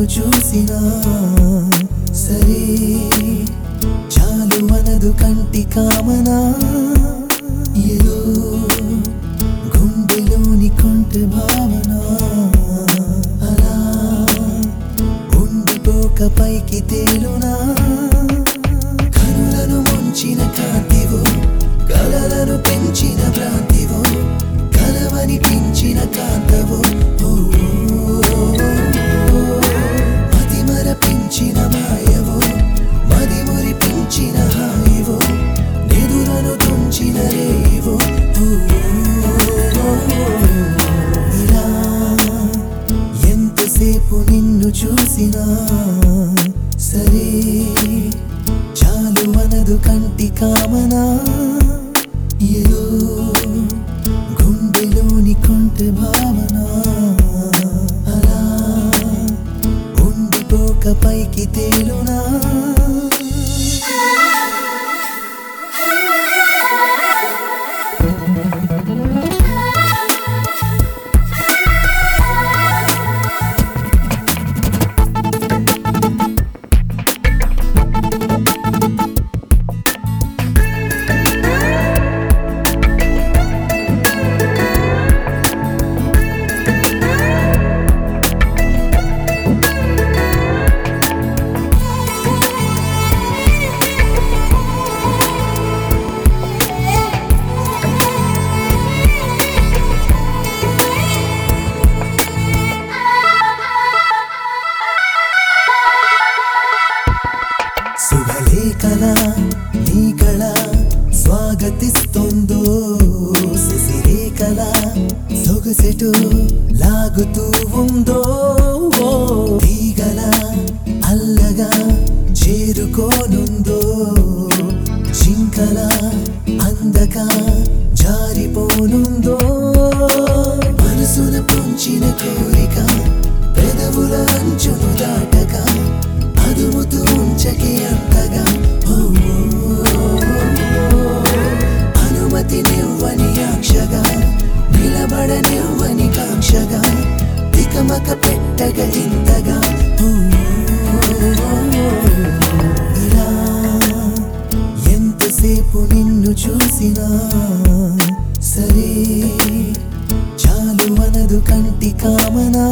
చూసినా సరే చాలు మనదు కంటి కామనా ఏదో గుండెలోని కొంటె భావన అలా ఉండిపోక పైకి తేలునా కనులను ముంచిన కాంతివో కలలను పెంచిన భ్రాంతివో కలవని పెంచిన కాంతవో ఓ, మది మరపించిన మాయవో మది మురిపించిన హాయివో నిదురను తుంచిన రేవో ఓ, ఇలా ఎంతసేపు నిన్ను చూసినా సరే చాలు మనదు కంటి కామనా ఏదో గుండెలోని కొంటె భావన అలా ఉండిపోక పైకి తేలునా శుభలేఖల నీకళ స్వాగతిస్తోందో శశిరేఖల సొగసెటు లాగుతూ ఉందో తీగల అల్లగా చేరుకోనుందో జింకల అందక జారిపోనుందో మనసున పుంచిన కోరిక పెదవుల అంచును దాటక అదుముతూ ఉంచకే అంతగా ఓ, అనుమతి నివ్వని ఆక్షగా నిలబడనివ్వని కాంక్షగా తికమక పెట్టగా ఇంతగా ఓ, ఇలా ఎంతసేపు నిన్ను చూసినా సరే చాలు మనదు కంటి కామనా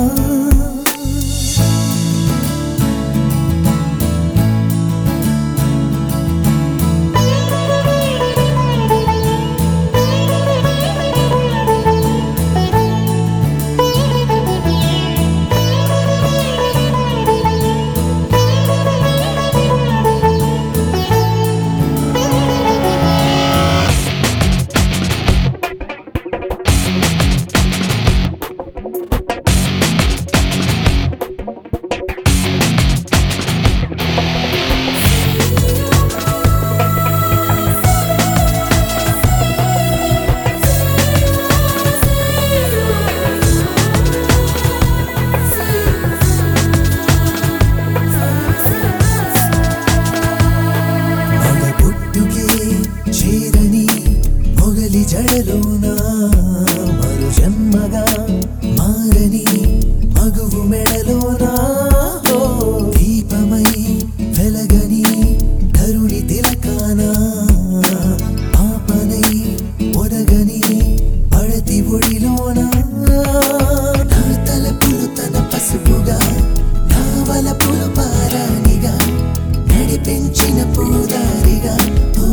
మగ పుట్టుకే చేరని మొగలి జడలోన మరు జన్మగా మారని మగువు మెడలోన ఓ దీపమై వెలగని ధరుని తిలకాన పాపనై ఒడగని పడతి ఒడిలోన నా తలపులు తన పసుపుగా నా వలపులు పారానిగా నడిపించిన పూదారిగా ఓ,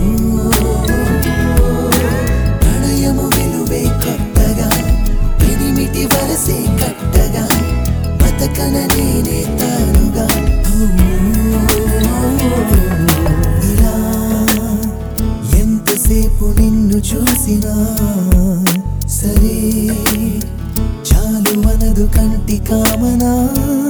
ప్రణయము విలువే కొత్తగా పెనిమిటి వరసే కట్టగా బతకన నేనే తానుగా ఓ, ఇలా ఎంతసేపు నిన్ను చూసినా సరే చాలు మనదు కంటి కామనా